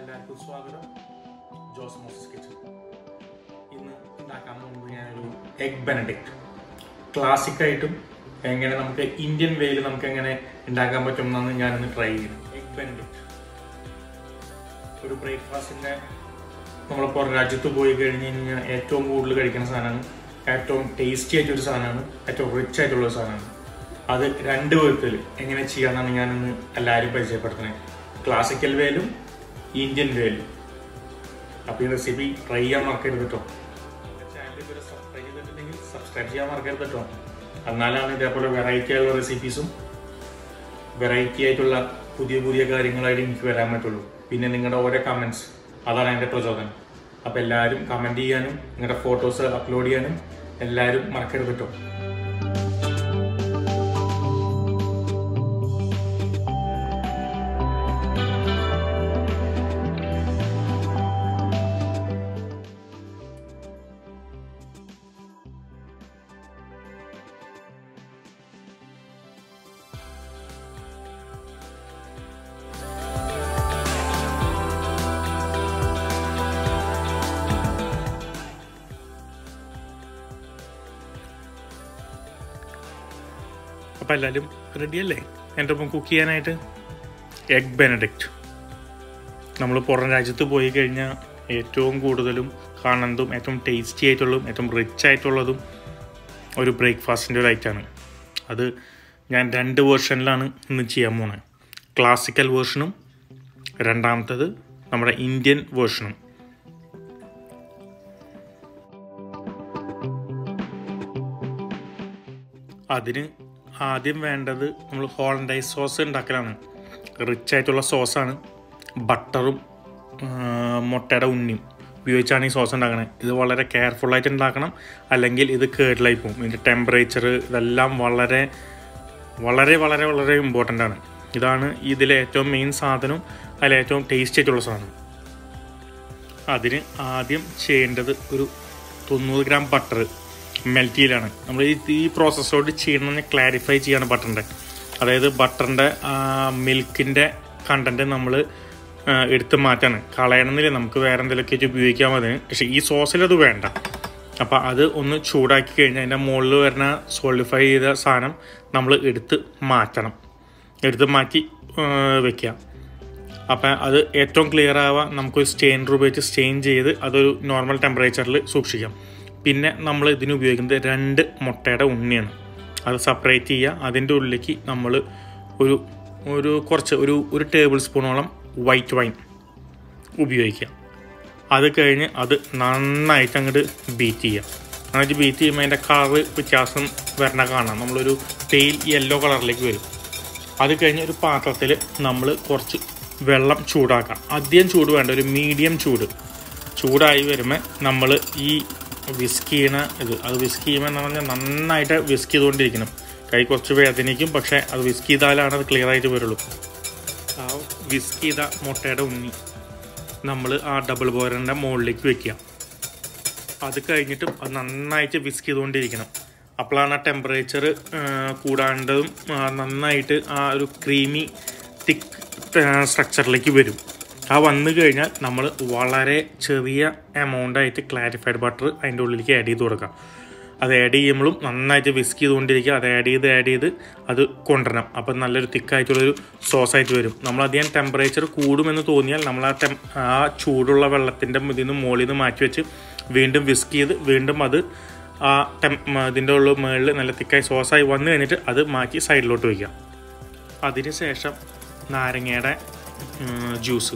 എല്ലാവർക്കും സ്വാഗതം ജോസ് മോസസ് കിച്ചൺ ഇന്ന് ഉണ്ടാക്കാൻ പോകുന്നത് ഞാനൊരു എഗ് ബെനഡിക്റ്റ് ക്ലാസിക്കായിട്ടും എങ്ങനെ നമുക്ക് ഇന്ത്യൻ വേയിൽ നമുക്ക് എങ്ങനെ ഉണ്ടാക്കാൻ പറ്റും എന്നാണ് ഞാനിന്ന് ട്രൈ ചെയ്തു എഗ് ബെനഡിക്റ്റ് ഒരു ബ്രേക്ക്ഫാസ്റ്റിൻ്റെ നമ്മൾ പുറം രാജ്യത്ത് പോയി കഴിഞ്ഞ് കഴിഞ്ഞാൽ ഏറ്റവും കൂടുതൽ കഴിക്കുന്ന സാധനമാണ് ഏറ്റവും ടേസ്റ്റി ആയിട്ടൊരു സാധനമാണ് ഏറ്റവും റിച്ച് ആയിട്ടുള്ള ഒരു സാധനമാണ് അത് രണ്ട് വിധത്തിൽ എങ്ങനെ ചെയ്യാമെന്നാണ് ഞാനിന്ന് എല്ലാവരും പരിചയപ്പെടുത്തുന്നത് ക്ലാസിക്കൽ വേലും ഇന്ത്യൻ വേലും അപ്പോൾ ഈ റെസിപ്പി ട്രൈ ചെയ്യാൻ മറക്കരുത് കേട്ടോ ചാനൽ ഇതുവരെ സബ്സ്ക്രൈബ് ചെയ്തിട്ടുണ്ടെങ്കിൽ സബ്സ്ക്രൈബ് ചെയ്യാൻ മറക്കരുത് കേട്ടോ എന്നാലാണ് ഇതേപോലെ വെറൈറ്റി ആയിട്ടുള്ള റെസിപ്പീസും വെറൈറ്റി ആയിട്ടുള്ള പുതിയ പുതിയ കാര്യങ്ങളായിട്ട് എനിക്ക് വരാൻ പറ്റുള്ളൂ പിന്നെ നിങ്ങളുടെ ഓരോ കമൻസ് അതാണ് എൻ്റെ പ്രചോദനം അപ്പോൾ എല്ലാവരും കമൻറ്റ് ചെയ്യാനും നിങ്ങളുടെ ഫോട്ടോസ് അപ്ലോഡ് ചെയ്യാനും എല്ലാവരും മറക്കരുത് കേട്ടോ അപ്പം എല്ലാവരും റെഡിയല്ലേ എൻ്റെ ഒപ്പം കുക്ക് ചെയ്യാനായിട്ട് എഗ് ബെനഡിക്റ്റ് നമ്മൾ പുറം രാജ്യത്ത് പോയി കഴിഞ്ഞാൽ ഏറ്റവും കൂടുതലും കാണുന്നതും ഏറ്റവും ടേസ്റ്റി ആയിട്ടുള്ളതും ഏറ്റവും റിച്ച് ആയിട്ടുള്ളതും ഒരു ബ്രേക്ക്ഫാസ്റ്റിൻ്റെ ഒരു ഐറ്റമാണ് അത് ഞാൻ രണ്ട് വേർഷനിലാണ് ഇന്ന് ചെയ്യാൻ പോകുന്നത് ക്ലാസിക്കൽ വേർഷനും രണ്ടാമത്തത് നമ്മുടെ ഇന്ത്യൻ വേർഷനും അതിന് ആദ്യം വേണ്ടത് നമ്മൾ ഹോളണ്ടൈസ് സോസ് ഉണ്ടാക്കലാണ് റിച്ച് ആയിട്ടുള്ള സോസാണ് ബട്ടറും മുട്ടയുടെ ഉണ്ണിയും ഉപയോഗിച്ചാണ് ഈ സോസ് ഉണ്ടാക്കണത് ഇത് വളരെ കെയർഫുള്ളായിട്ട് ഉണ്ടാക്കണം അല്ലെങ്കിൽ ഇത് കേടിലായി പോകും ഇതിൻ്റെ ടെമ്പറേച്ചർ ഇതെല്ലാം വളരെ വളരെ വളരെ വളരെ ഇമ്പോർട്ടൻ്റ് ആണ് ഇതാണ് ഇതിലെ ഏറ്റവും മെയിൻ സാധനവും അതിലെ ഏറ്റവും ടേസ്റ്റ് ആയിട്ടുള്ള സാധനം അതിന് ആദ്യം ചെയ്യേണ്ടത് ഒരു തൊണ്ണൂറ് ഗ്രാം ബട്ടർ മെൽറ്റ് ചെയ്യലാണ് നമ്മൾ ഈ ഈ പ്രോസസ്സോട് ചെയ്യണമെന്ന് ക്ലാരിഫൈ ചെയ്യാണ് ബട്ടറിൻ്റെ അതായത് ബട്ടറിൻ്റെ മിൽക്കിൻ്റെ കണ്ടൻറ്റ് നമ്മൾ എടുത്ത് മാറ്റാണ് കളയണമെന്നില്ല നമുക്ക് വേറെ എന്തെങ്കിലുമൊക്കെ വെച്ച് ഉപയോഗിക്കാൻ മതി പക്ഷേ ഈ സോസിൽ അത് വേണ്ട അപ്പോൾ അത് ഒന്ന് ചൂടാക്കി കഴിഞ്ഞാൽ അതിൻ്റെ മുകളിൽ വരുന്ന സോളിഫൈ ചെയ്ത സാധനം നമ്മൾ എടുത്ത് മാറ്റണം എടുത്ത് മാറ്റി വെക്കുക അപ്പം അത് ഏറ്റവും ക്ലിയർ ആവാൻ നമുക്കൊരു സ്റ്റെയിനർ ഉപയോഗിച്ച് സ്റ്റെയിൻ ചെയ്ത് അതൊരു നോർമൽ ടെമ്പറേച്ചറിൽ സൂക്ഷിക്കാം പിന്നെ നമ്മൾ ഇതിന് ഉപയോഗിക്കുന്നത് രണ്ട് മുട്ടയുടെ ഉണ്ണിയാണ് അത് സെപ്പറേറ്റ് ചെയ്യുക അതിൻ്റെ ഉള്ളിലേക്ക് നമ്മൾ ഒരു ഒരു കുറച്ച് ഒരു ഒരു ടേബിൾ സ്പൂണോളം വൈറ്റ് വൈൻ ഉപയോഗിക്കുക അത് കഴിഞ്ഞ് അത് നന്നായിട്ട് അങ്ങോട്ട് ബീറ്റ് ചെയ്യുക നന്നായിട്ട് ബീറ്റ് ചെയ്യുമ്പോൾ അതിൻ്റെ കളറ് വ്യത്യാസം വരണ കാണാം നമ്മളൊരു പെയിൽ യെല്ലോ കളറിലേക്ക് വരും അത് കഴിഞ്ഞ് ഒരു പാത്രത്തിൽ നമ്മൾ കുറച്ച് വെള്ളം ചൂടാക്കാം അധികം ചൂട് വേണ്ട ഒരു മീഡിയം ചൂട് ചൂടായി വരുമ്പോൾ നമ്മൾ ഈ വിസ്ക് ചെയ്യണ ഇത് അത് വിസ്ക് ചെയ്യുമ്പോൾ എന്ന് പറഞ്ഞാൽ നന്നായിട്ട് വിസ്ക് ചെയ്തുകൊണ്ടിരിക്കണം കൈ കുറച്ച് വേദനിക്കും പക്ഷേ അത് വിസ്ക് ചെയ്താലാണ് അത് ക്ലിയർ ആയിട്ട് വരുള്ളൂ ആ വിസ്ക് ചെയ്ത മുട്ടയുടെ ഉണ്ണി നമ്മൾ ആ ഡബിൾ ബോയറിൻ്റെ മുകളിലേക്ക് വെക്കുക അത് കഴിഞ്ഞിട്ടും അത് നന്നായിട്ട് വിസ്ക് ചെയ്തുകൊണ്ടിരിക്കണം അപ്പോഴാണ് ആ ടെമ്പറേച്ചർ കൂടാണ്ടതും നന്നായിട്ട് ആ ഒരു ക്രീമി തിക്ക് സ്ട്രക്ചറിലേക്ക് വരും ആ വന്നു കഴിഞ്ഞാൽ നമ്മൾ വളരെ ചെറിയ എമൗണ്ട് ആയിട്ട് ക്ലാരിഫൈഡ് ബട്ടർ അതിൻ്റെ ഉള്ളിലേക്ക് ആഡ് ചെയ്ത് കൊടുക്കാം അത് ആഡ് ചെയ്യുമ്പോഴും നന്നായിട്ട് വിസ്ക് ചെയ്തുകൊണ്ടിരിക്കുക അത് ആഡ് ചെയ്ത് ആഡ് ചെയ്ത് അത് കൊണ്ടുവരണം അപ്പം നല്ലൊരു തിക്കായിട്ടുള്ളൊരു സോസായിട്ട് വരും നമ്മൾ അധികം ടെമ്പറേച്ചർ കൂടുമെന്ന് തോന്നിയാൽ നമ്മൾ ആ ടെം ആ ചൂടുള്ള വെള്ളത്തിൻ്റെ ഇതിൽ നിന്ന് മുകളിൽ നിന്ന് മാറ്റി വെച്ച് വീണ്ടും വിസ്ക് ചെയ്ത് വീണ്ടും അത് ആ ടെം ഇതിൻ്റെ ഉള്ള മുകളിൽ നല്ല തിക്കായി സോസായി വന്നു കഴിഞ്ഞിട്ട് അത് മാറ്റി സൈഡിലോട്ട് വയ്ക്കുക അതിന് ശേഷം നാരങ്ങയുടെ ജ്യൂസ്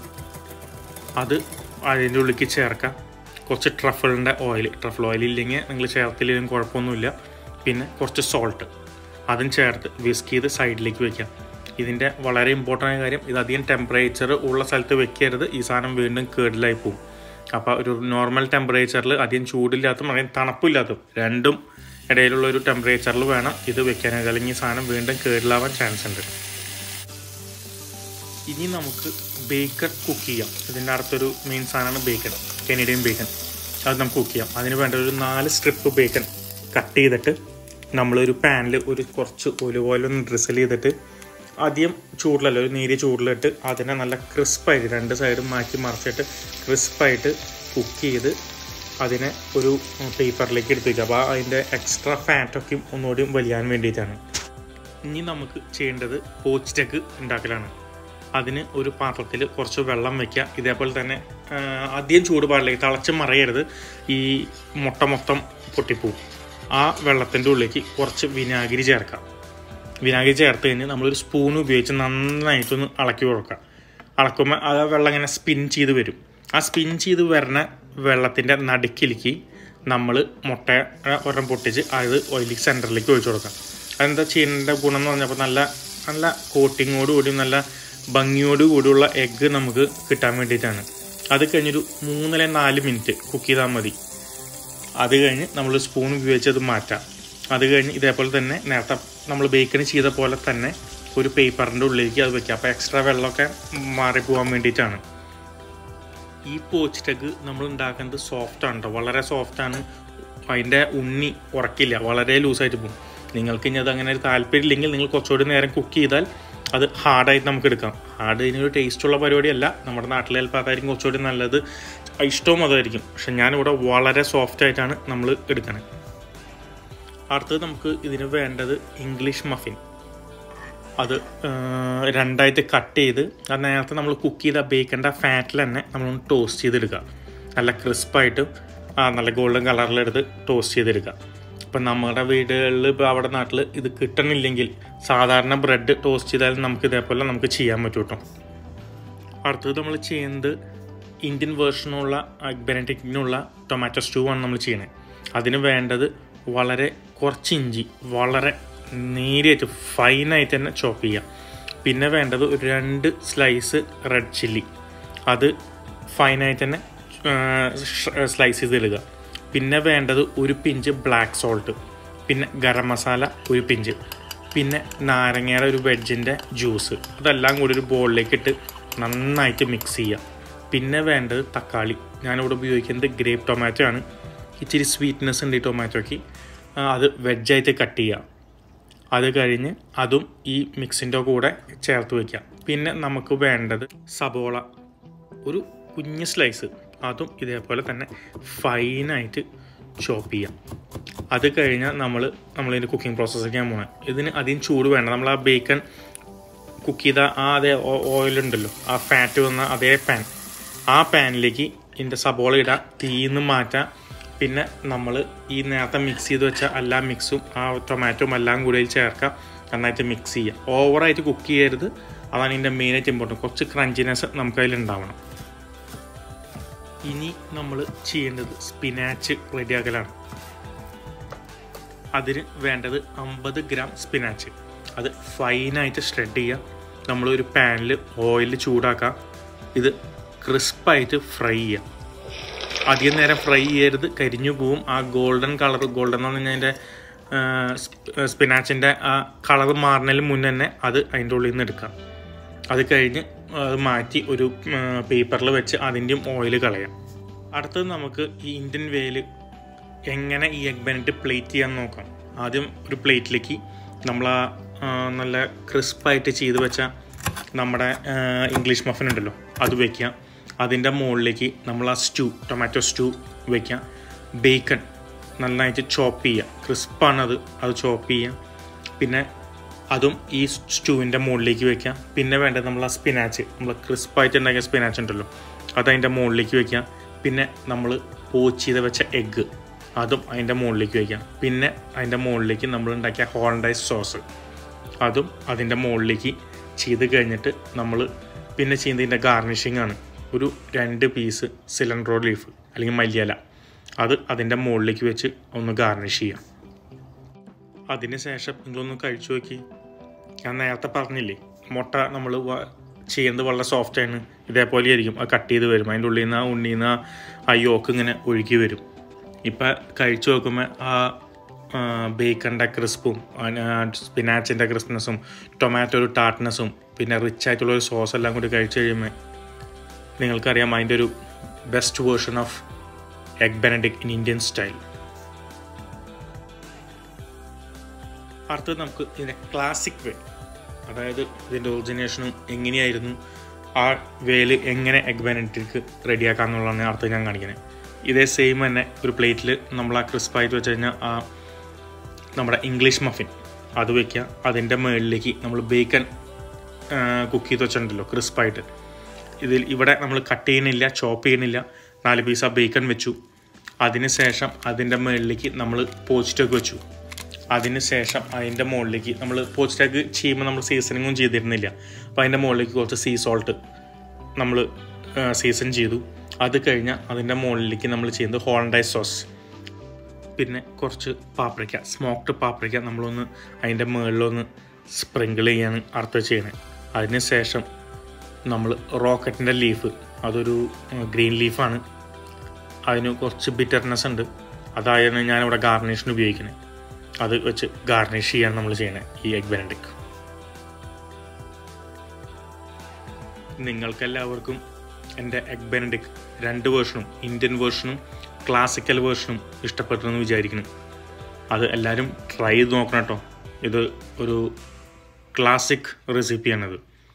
അത് അതിൻ്റെ ഉള്ളിലേക്ക് ചേർക്കാം കുറച്ച് ട്രഫിളിൻ്റെ ഓയിൽ ട്രഫിൾ ഓയിൽ ഇല്ലെങ്കിൽ നിങ്ങൾ ചേർത്തില്ലെങ്കിലും കുഴപ്പമൊന്നുമില്ല പിന്നെ കുറച്ച് സോൾട്ട് അതും ചേർത്ത് വിസ്ക് ചെയ്ത് സൈഡിലേക്ക് വെക്കാം ഇതിൻ്റെ വളരെ ഇമ്പോർട്ടൻ്റ് ആയ കാര്യം ഇത് അധികം ടെമ്പറേച്ചർ ഉള്ള സ്ഥലത്ത് വെക്കരുത് ഈ സാധനം വീണ്ടും കേടിലായി പോകും അപ്പോൾ ഒരു നോർമൽ ടെമ്പറേച്ചറിൽ അധികം ചൂടില്ലാത്തതും അധികം തണുപ്പില്ലാത്തതും രണ്ടും ഇടയിലുള്ള ഒരു ടെമ്പറേച്ചറിൽ വേണം ഇത് വെക്കാനായിട്ട് അല്ലെങ്കിൽ ഈ സാധനം വീണ്ടും കേടിലാവാൻ ചാൻസ് ഉണ്ട് ഇനി നമുക്ക് ബേക്കൺ കുക്ക് ചെയ്യാം ഇതിൻ്റെ അടുത്തൊരു മെയിൻ സാധനമാണ് ബേക്കൺ കനേഡിയൻ ബേക്കൺ അത് നമുക്ക് കുക്ക് ചെയ്യാം അതിന് വേണ്ട ഒരു നാല് സ്ട്രിപ്പ് ബേക്കൺ കട്ട് ചെയ്തിട്ട് നമ്മളൊരു പാനിൽ ഒരു കുറച്ച് ഒലിവ് ഓയിൽ ഒന്ന് ഡ്രിസൽ ചെയ്തിട്ട് അധികം ചൂടിലല്ല ഒരു നേരിയ ചൂടിലിട്ട് അതിനെ നല്ല ക്രിസ്പായിട്ട് രണ്ട് സൈഡും മാറ്റി മറിച്ചിട്ട് ക്രിസ്പായിട്ട് കുക്ക് ചെയ്ത് അതിനെ ഒരു പേപ്പറിലേക്ക് എടുത്ത് വയ്ക്കുക അപ്പോൾ അതിൻ്റെ എക്സ്ട്രാ ഫാറ്റൊക്കെ ഒന്നുകൂടി വലിയാൻ വേണ്ടിയിട്ടാണ് ഇനി നമുക്ക് ചെയ്യേണ്ടത് പോച്ചിറ്റക്ക് ഉണ്ടാക്കലാണ് അതിന് ഒരു പാത്രത്തിൽ കുറച്ച് വെള്ളം വെക്കുക ഇതേപോലെ തന്നെ ആ, അധികം ചൂട് പാടില്ല തിളച്ച് മറയരുത് ഈ മുട്ട മൊത്തം പൊട്ടിപ്പോവും ആ വെള്ളത്തിൻ്റെ ഉള്ളിലേക്ക് കുറച്ച് വിനാഗിരി ചേർക്കാം വിനാഗിരി ചേർത്ത് കഴിഞ്ഞ് നമ്മളൊരു സ്പൂൺ ഉപയോഗിച്ച് നന്നായിട്ടൊന്ന് ഇളക്കി കൊടുക്കുക ഇളക്കുമ്പോൾ ആ വെള്ളം ഇങ്ങനെ സ്പിൻ ചെയ്ത് വരും ആ സ്പിൻ ചെയ്ത് വരുന്ന വെള്ളത്തിൻ്റെ നടുക്കിലേക്ക് നമ്മൾ മുട്ട ഒരെണ്ണം പൊട്ടിച്ച് അത് ഓയിലിക്ക് സെൻറ്ററിലേക്ക് ഒഴിച്ചു കൊടുക്കാം അതെന്താ ചെയ്യേണ്ട ഗുണം എന്ന് പറഞ്ഞപ്പോൾ നല്ല നല്ല കോട്ടിങ്ങോട് കൂടി നല്ല ഭംഗിയോട് കൂടിയുള്ള എഗ്ഗ് നമുക്ക് കിട്ടാൻ വേണ്ടിയിട്ടാണ് അത് കഴിഞ്ഞൊരു മൂന്നര നാല് മിനിറ്റ് കുക്ക് ചെയ്താൽ മതി അത് കഴിഞ്ഞ് നമ്മൾ സ്പൂൺ ഉപയോഗിച്ച് അത് മാറ്റാം അത് കഴിഞ്ഞ് ഇതേപോലെ തന്നെ നേരത്തെ നമ്മൾ ബേക്കൺ ചെയ്ത പോലെ തന്നെ ഒരു പേപ്പറിൻ്റെ ഉള്ളിലേക്ക് അത് വെക്കാം അപ്പോൾ എക്സ്ട്രാ വെള്ളമൊക്കെ മാറിപ്പോകാൻ വേണ്ടിയിട്ടാണ് ഈ പോച്ചിറ്റക്ക് നമ്മൾ ഉണ്ടാക്കുന്നത് സോഫ്റ്റ് ആണ് കേട്ടോ വളരെ സോഫ്റ്റ് ആണ് അതിൻ്റെ ഉണ്ണി ഉറക്കില്ല വളരെ ലൂസായിട്ട് പോകും നിങ്ങൾക്ക് ഇനി അത് അങ്ങനെ ഒരു താല്പര്യം ഇല്ലെങ്കിൽ നിങ്ങൾ കുറച്ചുകൂടി നേരം കുക്ക് ചെയ്താൽ അത് ഹാർഡായിട്ട് നമുക്ക് എടുക്കാം ഹാർഡ് ഇതിനൊരു ടേസ്റ്റുള്ള പരിപാടിയല്ല നമ്മുടെ നാട്ടിലെ ചിലപ്പോൾ അതായിരിക്കും കുറച്ചുകൂടി നല്ലത് ഇഷ്ടവും അതായിരിക്കും പക്ഷെ ഞാനിവിടെ വളരെ സോഫ്റ്റ് ആയിട്ടാണ് നമ്മൾ എടുക്കണത് അടുത്തത് നമുക്ക് ഇതിന് വേണ്ടത് ഇംഗ്ലീഷ് മഫിൻ അത് ആ, രണ്ടായിട്ട് കട്ട് ചെയ്ത് അത് നേരത്തെ നമ്മൾ കുക്ക് ചെയ്ത ബേക്കൻ്റെ ഫാറ്റിൽ തന്നെ നമ്മളൊന്ന് ടോസ്റ്റ് ചെയ്തെടുക്കുക നല്ല ക്രിസ്പായിട്ട് ആ നല്ല ഗോൾഡൻ കളറിലെടുത്ത് ടോസ്റ്റ് ചെയ്തെടുക്കുക ഇപ്പം നമ്മുടെ വീടുകളിൽ ഇപ്പോൾ അവിടെ നാട്ടിൽ ഇത് കിട്ടണില്ലെങ്കിൽ സാധാരണ ബ്രെഡ് ടോസ്റ്റ് ചെയ്താൽ നമുക്ക് ഇതേപോലെ നമുക്ക് ചെയ്യാൻ പറ്റും കേട്ടോ അടുത്തത് നമ്മൾ ചെയ്യുന്നത് ഇന്ത്യൻ വേർഷനുള്ള ബെനഡിക്റ്റിനുള്ള ടൊമാറ്റോ സ്റ്റൂ ആണ് നമ്മൾ ചെയ്യണത് അതിന് വേണ്ടത് വളരെ കുറച്ച് ഇഞ്ചി വളരെ നേരിയായിട്ട് ഫൈനായിട്ട് തന്നെ ചോപ്പ് ചെയ്യാം പിന്നെ വേണ്ടത് ഒരു രണ്ട് സ്ലൈസ് റെഡ് ചില്ലി അത് ഫൈനായിട്ട് തന്നെ സ്ലൈസ് ചെയ്തിടുക പിന്നെ വേണ്ടത് ഒരു പിഞ്ച് ബ്ലാക്ക് സോൾട്ട് പിന്നെ ഗരം മസാല ഒരു പിഞ്ച് പിന്നെ നാരങ്ങയുടെ ഒരു വെഡ്ജിൻ്റെ ജ്യൂസ് അതെല്ലാം കൂടി ഒരു ബോളിലേക്ക് ഇട്ട് നന്നായിട്ട് മിക്സ് ചെയ്യുക പിന്നെ വേണ്ടത് തക്കാളി ഞാനിവിടെ ഉപയോഗിക്കുന്നത് ഗ്രേപ്പ് ടൊമാറ്റോ ആണ് ഇച്ചിരി സ്വീറ്റ്നെസ് ഉണ്ട് ഈ ടൊമാറ്റോയ്ക്ക് ആ, അത് വെജായിട്ട് കട്ട് ചെയ്യുക അത് കഴിഞ്ഞ് അതും ഈ മിക്സിൻ്റെ കൂടെ ചേർത്ത് വയ്ക്കാം പിന്നെ നമുക്ക് വേണ്ടത് സബോള ഒരു കുഞ്ഞ് സ്ലൈസ് അതും ഇതേപോലെ തന്നെ ഫൈനായിട്ട് ചോപ്പ് ചെയ്യാം അത് കഴിഞ്ഞാൽ നമ്മൾ നമ്മളിതിൻ്റെ കുക്കിംഗ് പ്രോസസ്സ് ചെയ്യാൻ പോകണം ഇതിന് അധികം ചൂട് വേണ്ട നമ്മൾ ആ ബേക്കൺ കുക്ക് ചെയ്ത ആ അതേ ഓയിൽ ഉണ്ടല്ലോ ആ ഫാറ്റ് വന്ന അതേ പാൻ ആ പാനിലേക്ക് ഇതിൻ്റെ സബോള ഇടുക തീന്ന് മാറ്റാം പിന്നെ നമ്മൾ ഈ നേരത്തെ മിക്സ് ചെയ്ത് വെച്ച എല്ലാ മിക്സും ആ ടൊമാറ്റോയും എല്ലാം കൂടി അതിൽ ചേർക്കാം നന്നായിട്ട് മിക്സ് ചെയ്യുക ഓവറായിട്ട് കുക്ക് ചെയ്യരുത് അതാണ് ഇതിൻ്റെ മെയിനായിട്ട് ഇമ്പോർട്ടൻറ്റ് കുറച്ച് ക്രഞ്ചിനെസ് നമുക്ക് അതിലുണ്ടാവണം ഇനി നമ്മൾ ചെയ്യേണ്ടത് സ്പിനാച്ച് റെഡിയാക്കലാണ് അതിന് വേണ്ടത് അമ്പത് ഗ്രാം സ്പിനാച്ച് അത് ഫൈനായിട്ട് ഷ്രെഡ് ചെയ്യുക നമ്മളൊരു പാനിൽ ഓയിൽ ചൂടാക്കാം ഇത് ക്രിസ്പായിട്ട് ഫ്രൈ ചെയ്യാം അധികം നേരം ഫ്രൈ ചെയ്യരുത് കരിഞ്ഞു പോവും ആ ഗോൾഡൻ കളർ ഗോൾഡൻ എന്ന് പറഞ്ഞാൽ അതിൻ്റെ സ്പിനാച്ചിൻ്റെ ആ കളർ മാറുന്നതിന് മുന്നേ തന്നെ അത് അതിൻ്റെ ഉള്ളിൽ നിന്ന് എടുക്കാം അത് കഴിഞ്ഞ് അത് മാറ്റി ഒരു പേപ്പറിൽ വെച്ച് അതിൻ്റെയും ഓയിൽ കളയാം അടുത്തത് നമുക്ക് ഈ ഇന്ത്യൻ വേയിൽ എങ്ങനെ ഈ എഗ് ബെനറ്റ് പ്ലേറ്റ് ചെയ്യാൻ നോക്കാം ആദ്യം ഒരു പ്ലേറ്റിലേക്ക് നമ്മൾ ആ ആ, നല്ല ക്രിസ്പായിട്ട് ചെയ്ത് വെച്ച നമ്മുടെ ആ, ഇംഗ്ലീഷ് മഫിൻ ഉണ്ടല്ലോ അത് വയ്ക്കുക അതിൻ്റെ മുകളിലേക്ക് നമ്മൾ ആ സ്റ്റൂ ടൊമാറ്റോ സ്റ്റൂ വയ്ക്കുക ബേക്കൺ നന്നായിട്ട് ചോപ്പ് ചെയ്യുക ക്രിസ്പാണത് അത് ചോപ്പ് ചെയ്യുക പിന്നെ അതും ഈ സ്റ്റൂവിൻ്റെ മുകളിലേക്ക് വെക്കാം പിന്നെ വേണ്ടത് നമ്മൾ ആ സ്പിനാച്ച് നമ്മൾ ക്രിസ്പായിട്ട് ഉണ്ടാക്കിയ സ്പിനാച്ച് ഉണ്ടല്ലോ അത് അതിൻ്റെ മുകളിലേക്ക് വെക്കാം പിന്നെ നമ്മൾ പോച്ച് ചെയ്ത് വെച്ച എഗ്ഗ് അതും അതിൻ്റെ മുകളിലേക്ക് വെക്കാം പിന്നെ അതിൻ്റെ മുകളിലേക്ക് നമ്മൾ ഉണ്ടാക്കിയ ഹോളണ്ടൈസ് സോസ് അതും അതിൻ്റെ മുകളിലേക്ക് ചെയ്ത് കഴിഞ്ഞിട്ട് നമ്മൾ പിന്നെ ചെയ്യുന്നതിൻ്റെ ഗാർണിഷിംഗ് ആണ് ഒരു രണ്ട് പീസ് സിലിണ്ടറോ ലീഫ് അല്ലെങ്കിൽ മല്ലിയില അത് അതിൻ്റെ മുകളിലേക്ക് വെച്ച് ഒന്ന് ഗാർണിഷ് ചെയ്യാം അതിന് ശേഷം നിങ്ങളൊന്ന് കഴിച്ചു നോക്കി ഞാൻ നേരത്തെ പറഞ്ഞില്ലേ മുട്ട നമ്മൾ ചെയ്യുന്നത് വളരെ സോഫ്റ്റാണ് ഇതേപോലെ ആയിരിക്കും അത് കട്ട് ചെയ്ത് വരും അതിൻ്റെ ഉള്ളിൽ നിന്ന് ആ ഉണ്ണിയിൽ നിന്ന് ആ യോക്ക് ഇങ്ങനെ ഒഴുകി വരും ഇപ്പം കഴിച്ചു നോക്കുമ്പോൾ ആ ബേക്കറിൻ്റെ ക്രിസ്പും സ്പിനാച്ചിൻ്റെ ക്രിസ്പ്നെസ്സും ടൊമാറ്റോ ഒരു ടാർട്ട്നെസ്സും പിന്നെ റിച്ച് ആയിട്ടുള്ള ഒരു സോസ് എല്ലാം കൂടി കഴിച്ചു കഴിയുമ്പോൾ നിങ്ങൾക്കറിയാം അതിൻ്റെ ഒരു best version of egg Benedict in Indian style അടുത്തത് നമുക്ക് ഇതിൻ്റെ ക്ലാസിക് വേ അതായത് ഇതിൻ്റെ ഒറിജിനേഷനും എങ്ങനെയായിരുന്നു ആ വേല് എങ്ങനെ എഗ് ബെനഡിക്റ്റ് റെഡിയാക്കാന്നുള്ളതാണ് അടുത്ത് ഞാൻ കാണിക്കുന്നത് ഇതേ സെയിം തന്നെ ഒരു പ്ലേറ്റിൽ നമ്മൾ ആ ക്രിസ്പായിട്ട് വെച്ച് കഴിഞ്ഞാൽ ആ നമ്മുടെ ഇംഗ്ലീഷ് മഫിൻ അത് വെക്കുക അതിൻ്റെ മുകളിലേക്ക് നമ്മൾ ബേക്കൺ കുക്ക് ചെയ്ത് വെച്ചിട്ടുണ്ടല്ലോ ക്രിസ്പായിട്ട് ഇതിൽ ഇവിടെ നമ്മൾ കട്ട് ചെയ്യുന്നില്ല ചോപ്പ് ചെയ്യുന്നില്ല നാല് പീസ് ആ ബേക്കൺ വെച്ചു അതിന് ശേഷം അതിൻ്റെ മുകളിലേക്ക് നമ്മൾ പോസ്റ്റൊക്കെ വെച്ചു അതിന് ശേഷം അതിൻ്റെ മുകളിലേക്ക് നമ്മൾ പോസ്റ്റൊക്കെ ചെയ്യുമ്പോൾ നമ്മൾ സീസണിങ്ങും ചെയ്തിരുന്നില്ല അപ്പോൾ അതിൻ്റെ മുകളിലേക്ക് കുറച്ച് സീ സോൾട്ട് നമ്മൾ സീസൺ ചെയ്തു അത് കഴിഞ്ഞാൽ അതിൻ്റെ മുകളിലേക്ക് നമ്മൾ ചെയ്യുന്നത് ഹോളണ്ടൈസ് സോസ് പിന്നെ കുറച്ച് പാപ്രിക്ക സ്മോക്ഡ് പാപ്രിക്ക നമ്മളൊന്ന് അതിൻ്റെ മുകളിലൊന്ന് സ്പ്രിങ്കിൾ ചെയ്യാണ് അടുത്ത് ചെയ്യണത് അതിന് ശേഷം നമ്മൾ റോക്കറ്റിൻ്റെ ലീഫ് അതൊരു ഗ്രീൻ ലീഫാണ് അതിന് കുറച്ച് ബിറ്റർനെസ് ഉണ്ട് അതായാണ് ഞാനിവിടെ ഗാർണിഷിന് ഉപയോഗിക്കുന്നത് അത് വെച്ച് ഗാർണിഷ് ചെയ്യാണ് നമ്മൾ ചെയ്യണത് ഈ എഗ് ബെനഡിക് നിങ്ങൾക്കെല്ലാവർക്കും എൻ്റെ എഗ് ബെനഡിക് രണ്ട് വേർഷനും ഇന്ത്യൻ വേർഷനും ക്ലാസിക്കൽ വേർഷനും ഇഷ്ടപ്പെട്ടു എന്ന് വിചാരിക്കുന്നു അത് എല്ലാവരും ട്രൈ ചെയ്ത് നോക്കണം കേട്ടോ ഇത് ഒരു ക്ലാസിക് റെസിപ്പിയാണിത്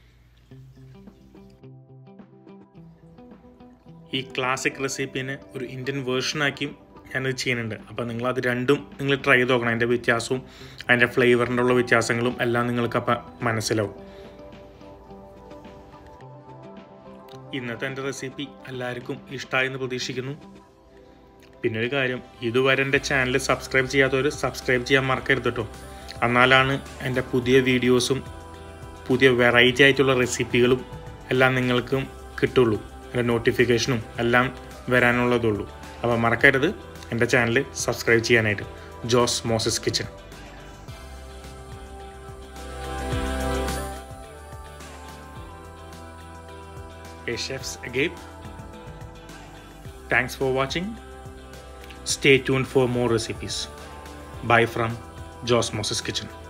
ഈ ക്ലാസിക് റെസിപ്പിനെ ഒരു ഇന്ത്യൻ വേർഷനാക്കിയും ഞാനത് ചെയ്യുന്നുണ്ട് അപ്പോൾ നിങ്ങളത് രണ്ടും നിങ്ങൾ ട്രൈ ചെയ്ത് നോക്കണം അതിൻ്റെ വ്യത്യാസവും അതിൻ്റെ ഫ്ലേവറിൻ്റെ ഉള്ള വ്യത്യാസങ്ങളും എല്ലാം നിങ്ങൾക്ക് അപ്പം മനസ്സിലാവും ഇന്നത്തെ എൻ്റെ റെസിപ്പി എല്ലാവർക്കും ഇഷ്ടമായി എന്ന് പ്രതീക്ഷിക്കുന്നു പിന്നെ ഒരു കാര്യം ഇതുവരെ എൻ്റെ ചാനൽ സബ്സ്ക്രൈബ് ചെയ്യാത്തവർ സബ്സ്ക്രൈബ് ചെയ്യാൻ മറക്കരുത് കേട്ടോ എന്നാലാണ് എൻ്റെ പുതിയ വീഡിയോസും പുതിയ വെറൈറ്റി ആയിട്ടുള്ള റെസിപ്പികളും എല്ലാം നിങ്ങൾക്കും കിട്ടുള്ളൂ എൻ്റെ നോട്ടിഫിക്കേഷനും എല്ലാം വരാനുള്ളതുള്ളൂ അപ്പോൾ മറക്കരുത് എൻ്റെ ചാനൽ സബ്സ്ക്രൈബ് ചെയ്യാനായിട്ട് Jose Moses kitchen A chef's agape. Thanks for watching. Stay tuned for more recipes. Bye from Joss Moses Kitchen.